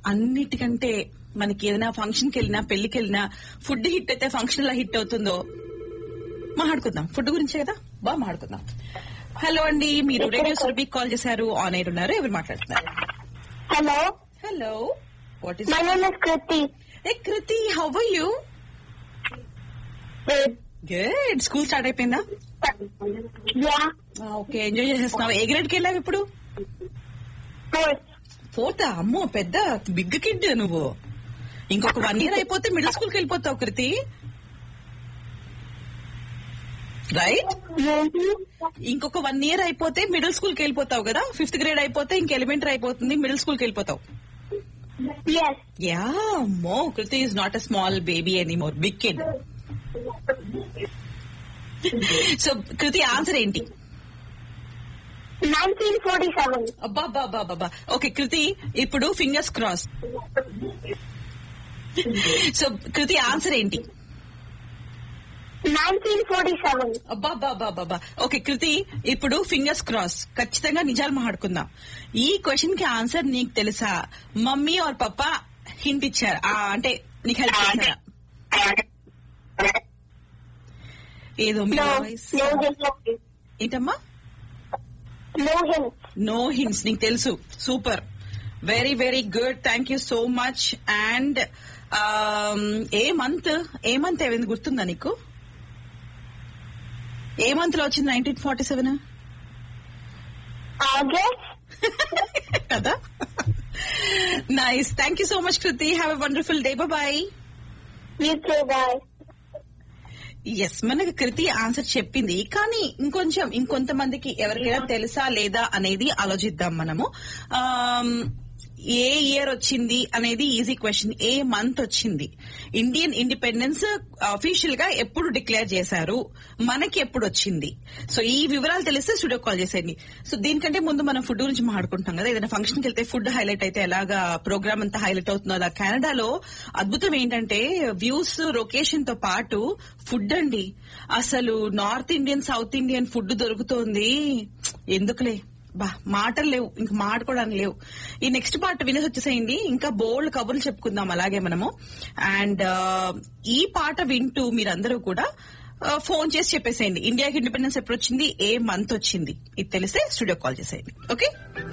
అన్నిటికంటే మనకి ఏదైనా ఫంక్షన్ కి వెళ్ళినా పెళ్లికి వెళ్ళినా ఫుడ్ హిట్ అయితే ఫంక్షన్ ఎలా హిట్ అవుతుందో మాట్లాడుకుందాం ఫుడ్ గురించే కదా బాగా మాట్లాడుకుందాం హలో అండి మీరు రేడియో సురభికి కాల్ చేశారు ఆన్ ఎయిర్ ఉన్నారు ఎవరు మాట్లాడుతున్నారు Hello, hello what is my name is Kriti. ఏ Kriti how are you Good. Good school start అయిపోయిందా Yeah, ఓకే ఎంజాయ్ చేసేస్తున్నావు ఏ గ్రేడ్కి వెళ్ళావు ఇప్పుడు fourth. ఫోర్త్ అమ్మో పెద్ద బిగ్ కిడ్ నువ్వు ఇంకొక వన్ ఇయర్ అయిపోతే మిడిల్ స్కూల్కి వెళ్ళిపోతావు కృతి రైట్ Mhm. ఇంకొక వన్ ఇయర్ అయిపోతే మిడిల్ స్కూల్కి వెళ్ళిపోతావు కదా ఫిఫ్త్ గ్రేడ్ అయిపోతే ఇంక ఎలిమెంటరీ అయిపోతుంది మిడిల్ స్కూల్కి వెళ్ళిపోతావు Yes. యా మో Kriti is not a small baby any more big kid so Kriti answer ఏంటి 1947. అబ్బా అబ్బా అబ్బా అబ్బా ఓకే కృతి ఇప్పుడు fingers cross so Kriti answer ఏంటి 1947. అబ్బా అబ్బా అబ్బా అబ్బా, అబ్బా ఓకే కృతి ఇప్పుడు ఫింగర్స్ క్రాస్ ఖచ్చితంగా నిజాలు మాట్లాడుకుందాం ఈ క్వశ్చన్ కి ఆన్సర్ నీకు తెలుసా మమ్మీ ఆర్ పప్పా హింట్ ఇచ్చారు ఆ, అంటే నీకు హెల్ప్ చేశారా ఏదో మీ No, voice. no hint. ఏంటమ్మా No hint. నో హింట్స్ నీకు తెలుసు super very very good thank you so much and ఏ మంత్ ఏ మంత్ ఏమైంది గుర్తుందా నీకు ఏ మంత్ లో వచ్చింది నైన్టీన్ ఫార్టీ సెవెన్ August. కదా nice thank you so much Kriti have a wonderful day bye You too, bye. Yes మనకి కృతి ఆన్సర్ చెప్పింది కానీ ఇంకొంచెం ఇంకొంతమందికి ఎవరికైనా తెలుసా లేదా అనేది ఆలోచిద్దాం మనము ఆమ్, ఏ ఇయర్ వచ్చింది అనేది ఈజీ క్వశ్చన్ ఏ మంత్ వచ్చింది ఇండియన్ ఇండిపెండెన్స్ అఫీషియల్ గా ఎప్పుడు డిక్లేర్ చేశారు మనకి ఎప్పుడు వచ్చింది సో ఈ వివరాలు తెలిస్తే స్టూడియో కాల్ చేసేయండి సో దీనికంటే ముందు మనం ఫుడ్ గురించి మాట్లాడుకుంటాం కదా ఏదైనా ఫంక్షన్కి వెళ్తే ఫుడ్ హైలైట్ అయితే ఎలాగా ప్రోగ్రామ్ అంతా హైలైట్ అవుతుందో అలా కెనడాలో అద్భుతం ఏంటంటే వ్యూస్ లొకేషన్ తో పాటు ఫుడ్ అండి అసలు North Indian South Indian food దొరుకుతోంది ఎందుకులే బా మాటలు లేవు ఇంకా మాట్లాడుకోవడానికి లేవు ఈ నెక్స్ట్ పార్ట్ వినేసి వచ్చేసేయండి ఇంకా బోల్డ్ కబుర్లు చెప్పుకుందాం అలాగే మనము అండ్ ఈ పాట వింటూ మీరందరూ కూడా ఫోన్ చేసి చెప్పేసేయండి ఇండియాకి ఇండిపెండెన్స్ ఎప్పుడు వచ్చింది ఏ మంత్ వచ్చింది ఇది తెలిస్తే స్టూడియో కాల్ చేసేయండి ఓకే